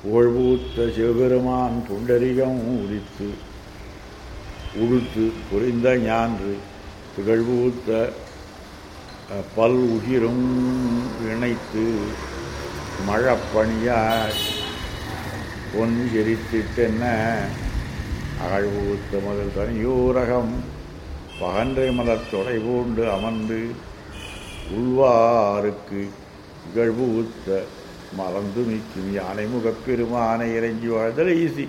புகழ்பூத்த சிவபெருமான் புண்டரிகம் உரித்து உடுத்து புரிந்த ஞான்று புகழ்பூத்த அஹ், பல் உகிரும் இணைத்து மழப்பணியாய் பொன் எரித்திட்டென்ன அகழ்வூத்த முதல் தனியூரகம் பகன்றை மலர் தொடை பூண்டு அமர்ந்து உள்வாருக்கு இகழ்வூத்த மறந்து நிற்கும் யானை முகப்பெருமானை இறங்கி வாழ்தல் ஈசி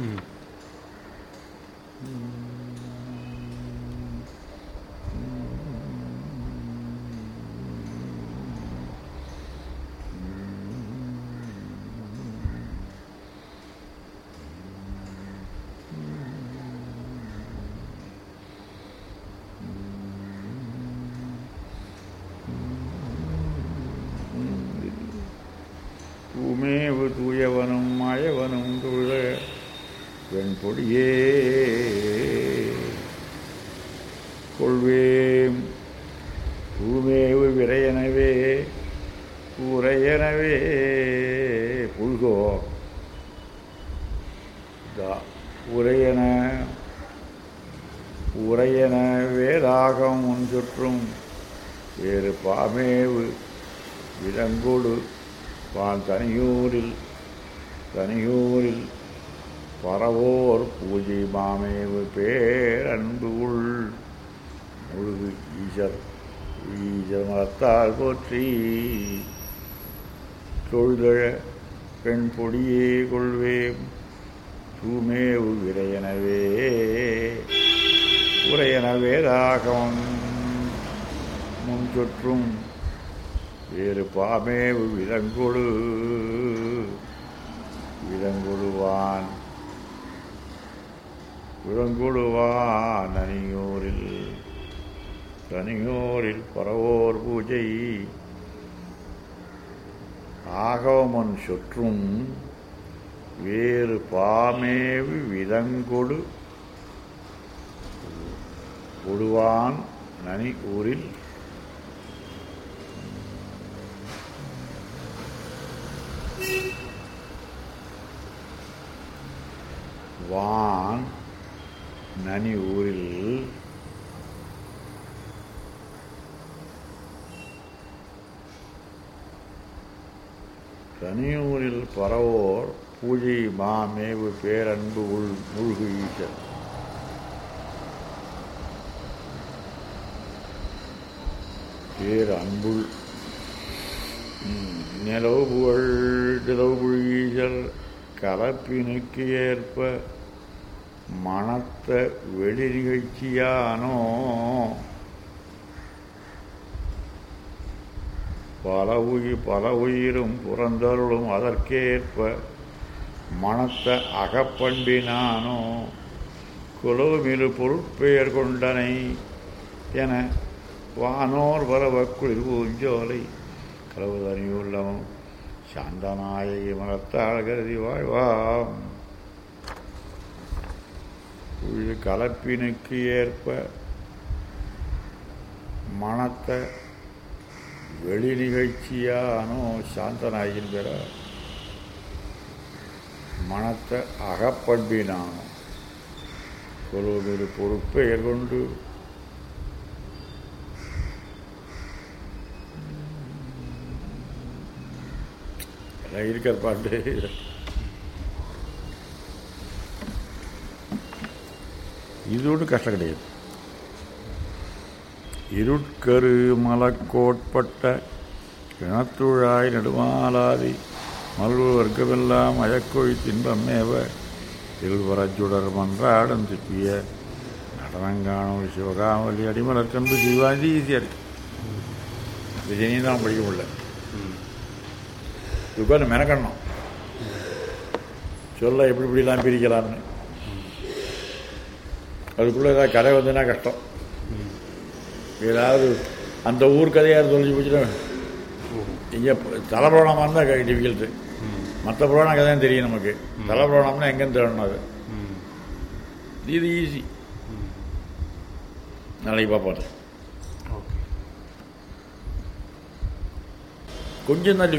தூமேவு தூயவனும் மாயவனும் தொழுத வெண்பொடியே கொள்வேம் தூமேவு விரையனவே உரையனவே புல்கோ தா உரையன உரையன வேதாகம் முன் சுற்றும் வேறு பாமேவு விலங்கோடு வான் தனியூரில் தனியூரில் பரவோர் பூஜை மாமேவு பேரன்பு உள் முழுகு ஈசர் ஈசர் மரத்தால் போற்றி தொழுதழ பெண் பொடியே கொள்வேம் தூமேவு விரையனவே உரையனவேதாகம் முன் சொற்றும் வேறு பாமேவு விலங்கொடு விலங்கொடுவான் விலங்கொடுவான் தனியோரில் தனியோரில் பரவோர் பூஜை ஆகவமன் சொற்றும் வேறு பாமேவு விதங்கொடு கொடுவான் நனி ஊரில் வான் நனி ஊரில் தனியூரில் பரவோர் பூஜை மாமேவு பேரன்பு உள் மூழ்கு ஈசன் பேர் அன்புள் ம், நிலவு புகழ் நிலவு புகழ் கலப்பினுக்கு ஏற்ப மனத்த வெளி நிகழ்ச்சியானோ பல உயிர் பல உயிரும் புறந்தருளும் அதற்கேற்ப மனத்த அகப்பண்பினானோ குலவுமிரு பொருட்பெயர் கொண்டனை என வானோர் வரவ குளிர் பூஞ்சோலை கலவுதனியுள்ளமும் சாந்தநாயகி மனத்தால் கருதி வாழ்வாம் இது கலப்பினுக்கு ஏற்ப மனத்த வெளி நிகழ்ச்சியானோ சாந்தநாயகின் பெற மனத்த அகப்பண்பினானோ சொல்வதொரு பொறுப்பெயர் கொண்டு எல்லாம் இருக்கிற பாட்டு இதோடு கஷ்டம் கிடையாது இருட்கரு மலக்கோட்பட்ட கிணத்துழாய் நெடுமாலாதி மல்வு வர்க்கமெல்லாம் அயக்கொழி தின்பமேவ திருவரச்சுடர் மன்றாடம் திப்பிய நடனங்காணும் சிவகாமலி அடிமலர் கண்டு சிவாஜி ஈஸியாக இருக்கு விஜயனி தான் படிக்க முடியல உட்காந்து மெனக்கணும் சொல்ல எப்படி இப்படிலாம் பிரிக்கலாம்னு அதுக்குள்ளே ஏதாவது கதை வந்துன்னா கஷ்டம் ஏதாவது அந்த ஊர் கதையாக தொலைஞ்சு போச்சுன்னா இங்கே தலைப்புராணமாக இருந்தால் டிஃபிகல்ட்டு மற்ற புராண கதை தான் தெரியும் நமக்கு தலைப்புராணம்னா எங்கேருந்து தேடணும் அது இது ஈஸி நாளைக்கு பார்ப்போம் ஓகே கொஞ்சம் தான்